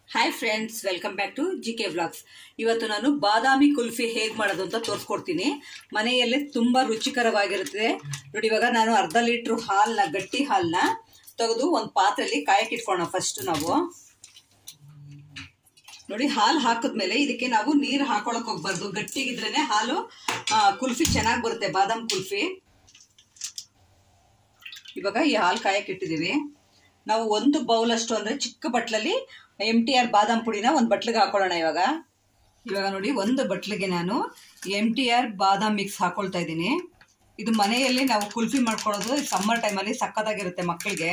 hi friends welcome back to G K vlogs ಇವತ್ತು ನಾನು ಬಾದಾಮಿ ಕುಲ್ಫಿ ಹೇಗೆ ಮಾಡೋದು ಅಂತ ತೋರಿಸ್ಕೊಡ್ತೀನಿ ಮನೆಯಲ್ಲೇ ತುಂಬ ರುಚಿಕರವಾಗಿರುತ್ತೆ ನೋಡಿ ಇವಾಗ ನಾನು ಅರ್ಧ ಲೀಟ್ರ್ ಹಾಲನ್ನ ಗಟ್ಟಿ ಹಾಲನ್ನ ತೆಗೆದು ಒಂದು ಪಾತ್ರೆಯಲ್ಲಿ ಕಾಯಕ್ಕೆ ಇಟ್ಕೊಳ್ಳೋಣ ಫಸ್ಟ್ ನಾವು ನೋಡಿ ಹಾಲು ಹಾಕಿದ್ಮೇಲೆ ಇದಕ್ಕೆ ನಾವು ನೀರು ಹಾಕೊಳಕ್ ಹೋಗ್ಬಾರ್ದು ಗಟ್ಟಿಗಿದ್ರೇನೆ ಹಾಲು ಆ, ಕುಲ್ಫಿ ಚೆನ್ನಾಗಿ ಬರುತ್ತೆ ಬಾದಾಮ್ ಕುಲ್ಫಿ ಇವಾಗ ಈ ಹಾಲು ಕಾಯಕ್ಕೆ ಇಟ್ಟಿದ್ದೀವಿ ನಾವು ಒಂದು ಬೌಲ್ ಅಷ್ಟು ಅಂದರೆ ಚಿಕ್ಕ ಬಟ್ಲಲ್ಲಿ ಎಮ್ ಟಿ ಆರ್ ಬಾದಾಮ್ ಪುಡಿನ ಒಂದು ಬಟ್ಲಿಗೆ ಹಾಕೊಳ್ಳೋಣ ಇವಾಗ ಇವಾಗ ನೋಡಿ ಒಂದು ಬಟ್ಲಿಗೆ ನಾನು M T R badam mix ಹಾಕೊಳ್ತಾ ಇದ್ದೀನಿ ಇದು ಮನೆಯಲ್ಲಿ ನಾವು ಕುಲ್ಫಿ ಮಾಡ್ಕೊಳ್ಳೋದು ಸಮ್ಮರ್ ಟೈಮಲ್ಲಿ ಸಕ್ಕತ್ತಾಗಿರುತ್ತೆ ಮಕ್ಕಳಿಗೆ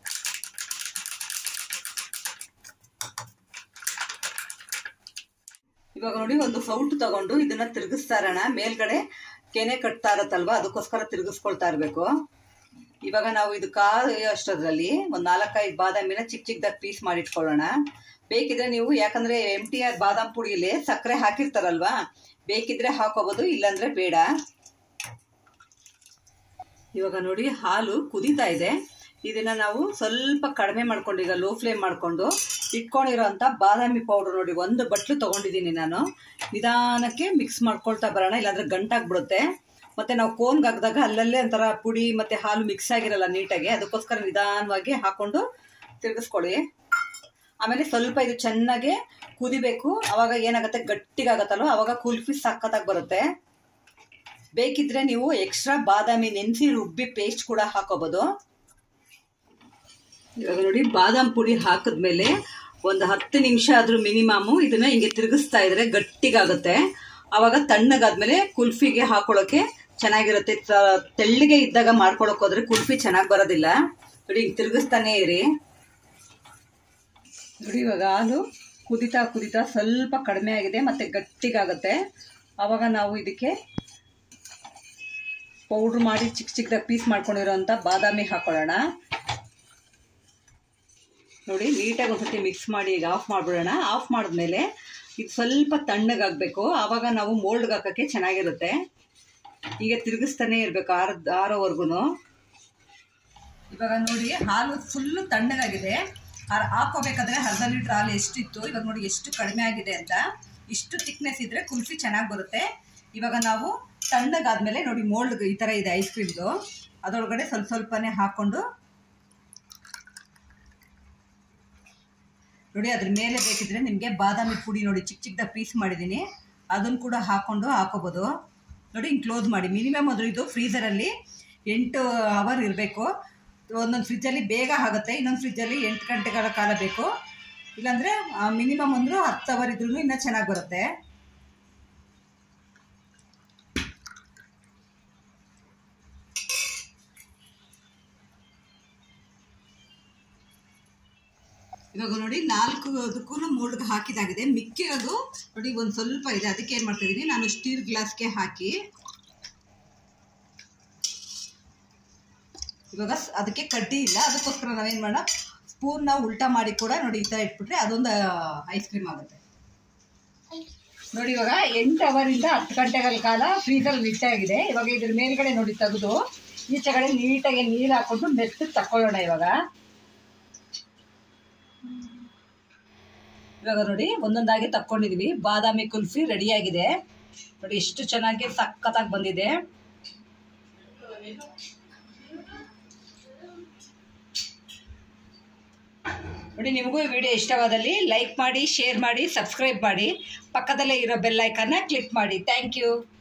ಇವಾಗ ನೋಡಿ ಒಂದು ಸೌಟು ತಗೊಂಡು ಇದನ್ನ ತಿರುಗಿಸ್ತಾ ಇರೋಣ ಮೇಲ್ಗಡೆ ಕೆನೆ ಕಟ್ತಾ ಇರತ್ತಲ್ವಾ ಅದಕ್ಕೋಸ್ಕರ ತಿರುಗಿಸ್ಕೊಳ್ತಾ ಇರಬೇಕು ಇವಾಗ ನಾವು ಇದು ಕಾಲು ಅಷ್ಟರಲ್ಲಿ ಒಂದು ನಾಲ್ಕೈದು ಬಾದಾಮಿನ ಚಿಕ್ಕ ಚಿಕ್ಕದಾಗಿ ಪೀಸ್ ಮಾಡಿಟ್ಕೊಳ್ಳೋಣ ಬೇಕಿದ್ರೆ ನೀವು ಯಾಕಂದ್ರೆ ಎಮ್ ಟಿ ಆರ್ ಬಾದಾಮ್ ಪುಡಿಯಲ್ಲಿ ಸಕ್ಕರೆ ಹಾಕಿರ್ತಾರಲ್ವಾ ಬೇಕಿದ್ರೆ ಹಾಕೋಬೋದು ಇಲ್ಲಾಂದ್ರೆ ಬೇಡ ಇವಾಗ ನೋಡಿ ಹಾಲು ಕುದೀತಾ ಇದೆ ಇದನ್ನ ನಾವು ಸ್ವಲ್ಪ ಕಡಿಮೆ ಮಾಡ್ಕೊಂಡು ಈಗ ಲೋ ಫ್ಲೇಮ್ ಮಾಡ್ಕೊಂಡು ಇಟ್ಕೊಂಡಿರೋಂಥ ಬಾದಾಮಿ ಪೌಡರ್ ನೋಡಿ ಒಂದು ಬಟ್ಲು ತಗೊಂಡಿದ್ದೀನಿ ನಾನು ನಿಧಾನಕ್ಕೆ ಮಿಕ್ಸ್ ಮಾಡ್ಕೊಳ್ತಾ ಬರೋಣ ಇಲ್ಲಾಂದ್ರೆ ಗಂಟಾಗ್ಬಿಡುತ್ತೆ ಮತ್ತೆ ನಾವು ಕೋನ್ಗೆ ಹಾಕಿದಾಗ ಅಲ್ಲಲ್ಲೇ ಒಂಥರ ಪುಡಿ ಮತ್ತೆ ಹಾಲು ಮಿಕ್ಸ್ ಆಗಿರಲ್ಲ ನೀಟಾಗಿ ಅದಕ್ಕೋಸ್ಕರ ನಿಧಾನವಾಗಿ ಹಾಕೊಂಡು ತಿರುಗಿಸ್ಕೊಳ್ಳಿ ಆಮೇಲೆ ಸ್ವಲ್ಪ ಇದು ಚೆನ್ನಾಗಿ ಕುದಿಬೇಕು ಅವಾಗ ಏನಾಗುತ್ತೆ ಗಟ್ಟಿಗಾಗತ್ತಲ್ವ ಅವಾಗ ಕುಲ್ಫಿ ಸಖತ್ತಾಗಿ ಬರುತ್ತೆ ಬೇಕಿದ್ರೆ ನೀವು ಎಕ್ಸ್ಟ್ರಾ ಬಾದಾಮಿ ನೆನೆಸಿ ರುಬ್ಬಿ ಪೇಸ್ಟ್ ಕೂಡ ಹಾಕೋಬಹುದು ಇವಾಗ ನೋಡಿ ಬಾದಾಮ್ ಪುಡಿ ಹಾಕಿದ್ಮೇಲೆ ಒಂದು ಹತ್ತು ನಿಮಿಷ ಆದ್ರೂ ಮಿನಿಮಮ್ ಇದನ್ನ ಹಿಂಗೆ ತಿರುಗಿಸ್ತಾ ಇದ್ರೆ ಗಟ್ಟಿಗಾಗುತ್ತೆ ಅವಾಗ ತಣ್ಣಗಾದ್ಮೇಲೆ ಕುಲ್ಫಿಗೆ ಹಾಕೊಳ್ಳೋಕೆ ಚೆನ್ನಾಗಿರುತ್ತೆ ತ- ತೆಳ್ಳಗೆ ಇದ್ದಾಗ ಮಾಡ್ಕೊಳಕ್ ಹೋದ್ರೆ ಕುಲ್ಫಿ ಚೆನ್ನಾಗಿ ಬರೋದಿಲ್ಲ ನೋಡಿ ಹಿಂಗೆ ತಿರುಗಿಸ್ತಾನೆ ಇರಿ ನೋಡಿ ಇವಾಗ ಹಾಲು ಕುದಿತಾ ಕುದಿತಾ ಸ್ವಲ್ಪ ಕಡಿಮೆ ಆಗಿದೆ ಮತ್ತೆ ಗಟ್ಟಿಗಾಗುತ್ತೆ ಆವಾಗ ನಾವು ಇದಕ್ಕೆ ಪೌಡ್ರ್ ಮಾಡಿ ಚಿಕ್ಕ ಚಿಕ್ಕದಾಗಿ ಪೀಸ್ ಮಾಡ್ಕೊಂಡಿರೋಂಥ ಬಾದಾಮಿ ಹಾಕೊಳ್ಳೋಣ ನೋಡಿ ನೀಟಾಗಿ ಒಂದ್ಸತಿ ಮಿಕ್ಸ್ ಮಾಡಿ ಈಗ ಆಫ್ ಮಾಡಿಬಿಡೋಣ ಆಫ್ ಮಾಡಿದ್ಮೇಲೆ ಇದು ಸ್ವಲ್ಪ ತಣ್ಣಗಾಗಬೇಕು ಆವಾಗ ನಾವು ಮೋಲ್ಡ್ಗೆ ಹಾಕೋಕ್ಕೆ ಚೆನ್ನಾಗಿರುತ್ತೆ ಈಗ ತಿರುಗಿಸ್ತಾನೆ ಇರಬೇಕು ಆರ ಆರೋವರೆಗೂ ಇವಾಗ ನೋಡಿ ಹಾಲು ಫುಲ್ಲು ತಣ್ಣಗಾಗಿದೆ ಆ- ಹಾಕೋಬೇಕಾದ್ರೆ ಅರ್ಧ ಲೀಟ್ರ್ ಹಾಲು ಎಷ್ಟಿತ್ತು ಇವಾಗ ನೋಡಿ ಎಷ್ಟು ಕಡಿಮೆ ಆಗಿದೆ ಅಂತ ಇಷ್ಟು ಥಿಕ್ನೆಸ್ ಇದ್ರೆ ಕುಲ್ಫಿ ಚೆನ್ನಾಗಿ ಬರುತ್ತೆ ಇವಾಗ ನಾವು ತಣ್ಣಗಾದ್ಮೇಲೆ ನೋಡಿ ಮೋಲ್ಡ್ ಈ ಥರ ಇದೆ ಐಸ್ ಕ್ರೀಮ್ದು ಅದರೊಳಗಡೆ ಸ್ವಲ್ಪ ಸ್ವಲ್ಪನೇ ಹಾಕ್ಕೊಂಡು ನೋಡಿ ಅದ್ರ ಮೇಲೆ ಬೇಕಿದ್ರೆ ನಿಮಗೆ ಬಾದಾಮಿ ಪುಡಿ ನೋಡಿ ಚಿಕ್ಕ ಚಿಕ್ಕದಾಗಿ ಪೀಸ್ ಮಾಡಿದ್ದೀನಿ ಅದನ್ನು ಕೂಡ ಹಾಕ್ಕೊಂಡು ಹಾಕೋಬೋದು ನೋಡಿ ಹಿಂಗೆ ಕ್ಲೋಸ್ ಮಾಡಿ ಮಿನಿಮಮ್ ಅದ್ರ ಇದು ಫ್ರೀಸರಲ್ಲಿ ಎಂಟು ಅವರ್ ಇರಬೇಕು ಒಂದೊಂದು ಫ್ರಿಜ್ಜಲ್ಲಿ ಬೇಗ ಆಗುತ್ತೆ ಇನ್ನೊಂದು ಫ್ರಿಜ್ಜಲ್ಲಿ ಎಂಟು ಗಂಟೆಗಳ ಕಾಲ ಬೇಕು ಇಲ್ಲಾಂದರೆ ಮಿನಿಮಮ್ ಅಂದರೂ ಹತ್ತು ಅವರ್ ಇದ್ರೂ ಇನ್ನೂ ಚೆನ್ನಾಗಿ ಬರುತ್ತೆ ಇವಾಗ ನೋಡಿ ನಾಲ್ಕು ಅದಕ್ಕೂ ಮೋಲ್ಡ್ಗೆ ಹಾಕಿದಾಗಿದೆ ಮಿಕ್ಕಿರೋದು ನೋಡಿ ಒಂದು ಸ್ವಲ್ಪ ಇದೆ ಅದಕ್ಕೆ ಏನು ಮಾಡ್ತಾ ಇದ್ದೀನಿ ನಾನು ಸ್ಟೀಲ್ ಗ್ಲಾಸ್ಗೆ ಹಾಕಿ ಇವಾಗ ಸ್- ಅದಕ್ಕೆ ಕಡ್ಡಿ ಇಲ್ಲ ಅದಕ್ಕೋಸ್ಕರ ನಾವೇನು ಮಾಡೋಣ ಸ್ಪೂನ್ನ ಉಲ್ಟಾ ಮಾಡಿ ಕೂಡ ನೋಡಿ ಈ ಥರ ಇಟ್ಬಿಟ್ರೆ ಅದೊಂದು ಐಸ್ ಕ್ರೀಮ್ ಆಗುತ್ತೆ ನೋಡಿ ಇವಾಗ ಎಂಟು ಅವರಿಂದ ಹತ್ತು ಗಂಟೆಗಳ ಕಾಲ ಫ್ರೀಸಲ್ಲಿ ಇಟ್ಟಾಗಿದೆ ಇವಾಗ ಇದ್ರ ಮೇಲ್ಗಡೆ ನೋಡಿ ತೆಗೆದು ಈಚೆ ಕಡೆ ನೀಟಾಗಿ ನೀರು ಹಾಕೊಂಡು ಮೆತ್ತು ತಕೊಳ್ಳೋಣ ಇವಾಗ ಇವಾಗ ನೋಡಿ ಒಂದೊಂದಾಗಿ ತಕ್ಕೊಂಡಿದೀವಿ ಬಾದಾಮಿ ಕುಲ್ಫಿ ರೆಡಿಯಾಗಿದೆ ನೋಡಿ ಎಷ್ಟು ಚೆನ್ನಾಗಿ ಸಖತ್ತಾಗಿ ಬಂದಿದೆ ನೋಡಿ ನಿಮಗೂ ಈ ವಿಡಿಯೋ ಇಷ್ಟವಾದಲ್ಲಿ ಲೈಕ್ ಮಾಡಿ ಶೇರ್ ಮಾಡಿ ಸಬ್ಸ್ಕ್ರೈಬ್ ಮಾಡಿ ಪಕ್ಕದಲ್ಲೇ ಇರೋ ಬೆಲ್ ಐಕನ್ನ ಕ್ಲಿಕ್ ಮಾಡಿ ಥ್ಯಾಂಕ್ ಯು